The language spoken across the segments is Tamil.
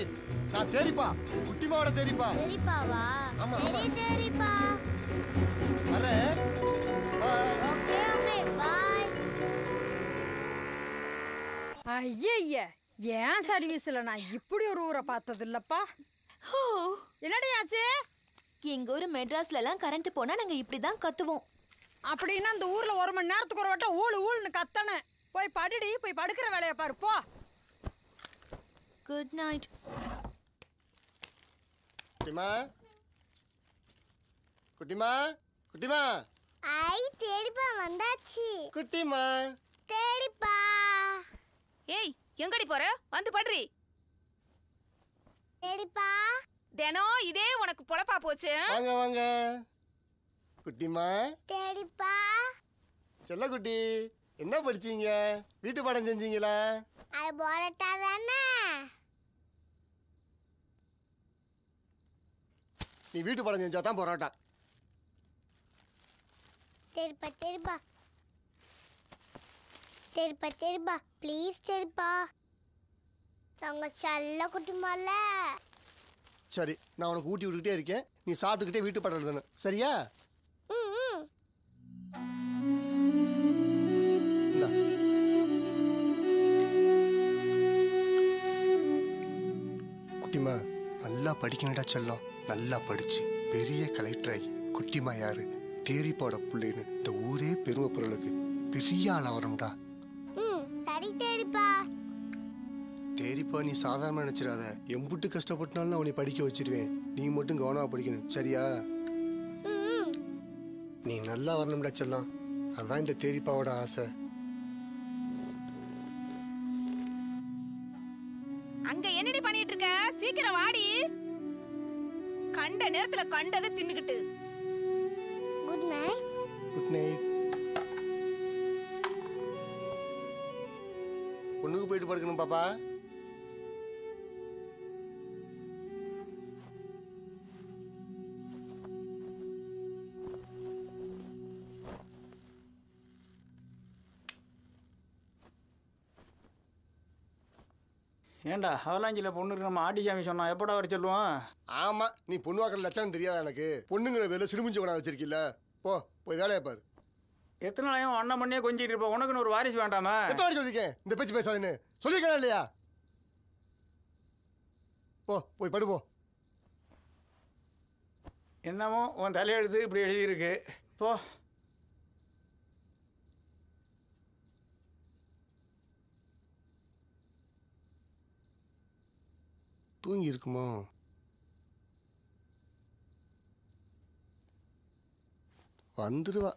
நான் தேடிப்பா குட்டிமாவோட தேடிப்பா சரிப்பாவா ஆமா, ஆமா. சரி சரிப்பா வரேன் Bye. ஓகே ஓகே பாய் ஐயய்ய ஏன் சர்வீஸ்ல நான் இப்படி ஒரு ஊரை பார்த்தது இல்லப்பா என்னடி ஆச்சு எங்க ஊர் மெட்ராஸ்ல எல்லாம் கரண்ட் போனா நாங்க இப்படிதான் கத்துவோம் அப்படின்னா இந்த ஊர்ல ஒரு மணி நேரத்துக்கு ஒரு வட்டம் ஊழு ஊழுன்னு கத்தனேன் போய் படுடி போய் படுக்கிற வேலையை பாரு போ குட் நைட் குட்டிமா குட்டிமா குட்டிமா ஐ தேடிப்பா வந்தாச்சு குட்டிமா தேடிப்பா ஏய் எங்கடி போற வந்து படுறி தேடிப்பா தினம் இதே உனக்கு பொழப்பா போச்சு வாங்க வாங்க குட்டிமா தேடிப்பா செல்ல குட்டி என்ன படிச்சீங்க வீட்டு பாடம் செஞ்சீங்களா அது போரட்டா தானே நீ வீட்டு பாடம் செஞ்சா தான் பரோட்டா தேடிப்பா தேடிப்பா தேடிப்பா தேடிப்பா ப்ளீஸ் தேடிப்பா நாங்க செல்ல குட்டிமால சரி நான் உனக்கு ஊட்டி விட்டுக்கிட்டே இருக்கேன் நீ சாப்பிட்டுக்கிட்டே வீட்டு பாடம் எழுதணும் சரியா ம் ம். இந்தா குட்டிமா நல்லா படிக்கணும்டா செல்லம் நல்லா படிச்சு பெரிய கலெக்டர் ஆகி குட்டிமா யாரு தேரிப்பாட பிள்ளைன்னு இந்த ஊரே பெருமை பொருளுக்கு பெரிய ஆளா வரும்டா ம் சரி தேடிப்பா தேரிப்பா நீ சாதாரணமா நினைச்சிடாத எம்புட்டு கஷ்டப்பட்டாலும் நான் உன்னை படிக்க வச்சிருவேன் நீ மட்டும் கவனமா படிக்கணும் சரியா ம் ம். நீ நல்லா வரணும்டா செல்லம் அதான் இந்த தேரிப்பாவோட ஆசை அங்க என்னடி பண்ணிட்டு இருக்க சீக்கிரம் வாடி கண்ட நேரத்துல கண்டதை தின்னுக்கிட்டு குட் நைட் குட் நைட் பொண்ணுக்கு போயிட்டு படுக்கணும் பாப்பா ஏண்டா அவலாஞ்சியில் பொண்ணுக்கு நம்ம ஆட்டிசாமி சொன்னோம் எப்படா வர சொல்லுவோம் ஆமா நீ பொண்ணு வாக்குற லட்சணம் தெரியாதா எனக்கு பொண்ணுங்கிற பேர்ல சிடுமுஞ்சி கொண்டா வச்சிருக்கீல்ல போ போய் வேலையை பாரு எத்தனை நாளையும் அண்ணன் பண்ணியே கொஞ்சிட்டு இருப்போம் உனக்குன்னு ஒரு வாரிசு வேண்டாமா எத்தனை வாட்டி சொல்லியிருக்கேன் இந்த பேச்சு பேசாதுன்னு சொல்லியிருக்கேன் இல்லையா போ போய் படு போ என்னமோ உன் தலையெழுத்து இப்படி எழுதியிருக்கு போ தூங்கி இருக்குமோ வந்துருவா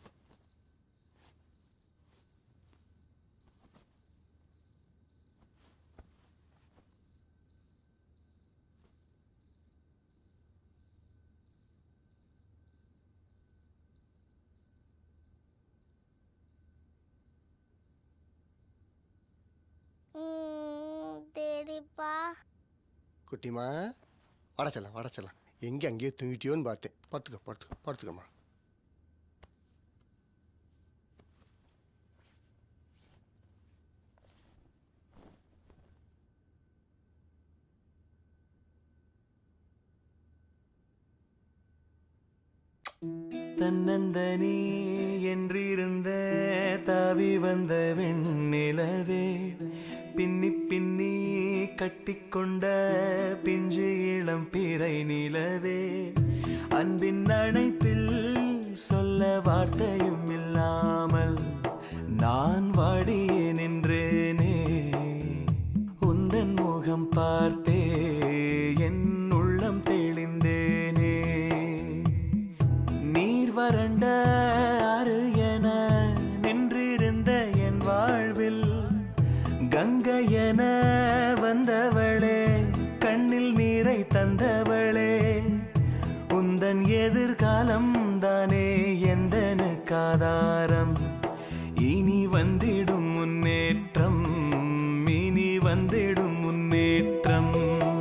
ம், தேடிப்பா குட்டிமா வடச்சலாம் வடச்சலாம் எங்கே அங்கேயே தூங்கிட்டியோன்னு பார்த்தேன் படுத்துக்க படுத்துக்க படுத்துக்கம்மா தன்னந்தனி என்றிருந்த தாவி வந்த வெண்ணிலவே பின்னி பின்னி கட்டிக்கொண்ட பிஞ்சு இளம் பிறை நிலவே அன்பின் அணைப்பில் சொல்ல வார்த்தையும் இல்லாமல் நான் வாடியே நின்றேனே உந்தன் முகம் பார்த்தே என் உள்ளம் தெளிந்தேனே நீர் வறண்ட ஆறு என நின்றிருந்த என் வாழ்வில் கங்கை என வந்தவளே கண்ணில் நீரை தந்தவளே உந்தன் எதிர்காலம் தானே எந்தனுக்காதாரம் இனி வந்திடும் முன்னேற்றம் இனி வந்திடும் முன்னேற்றம்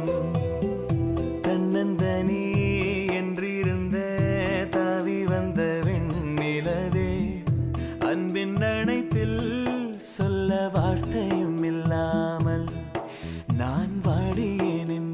தன்னந்தனி என்றிருந்த தாவி வந்த வெண்ணிலவே அன்பின் அணைப்பில் சொல்ல வார்த்தையும் இல்லாமல் நான் வாடியே நின்றேனே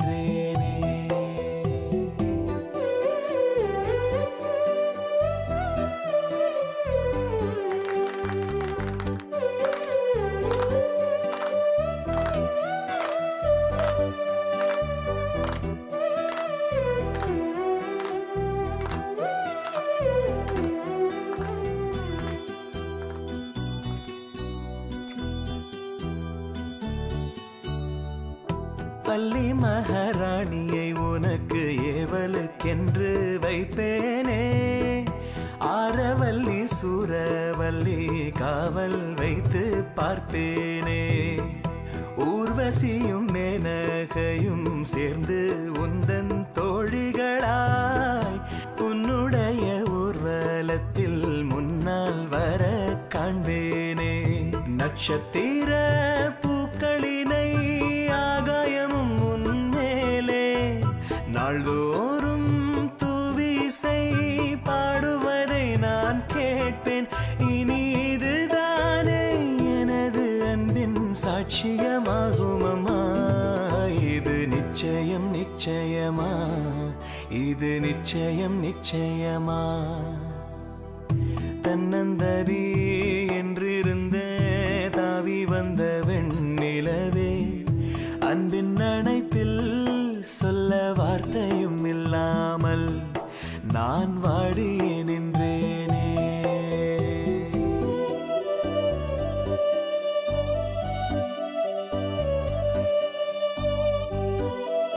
வள்ளி மகாராணியை உனக்கு ஏவலுக்கென்று வைப்பேனே ஆரவல்லி சூரவல்லி காவல் வைத்து பார்ப்பேனே ஊர்வசியும் மேனகையும் சேர்ந்து உந்தன் தோழிகளாய் உன்னுடைய ஊர்வலத்தில் முன்னால் வர காண்பேனே நட்சத்திர பூக்களினை ஆகாயமும் உன்மேலே நாள்தோறும் தூவிசை பாடுவதை நான் கேட்பேன் இனி இதுதானே எனது அன்பின் சாட்சியமாகும் அம்மா இது நிச்சயம் நிச்சயமா இது நிச்சயம் நிச்சயமா தன்னந்தரி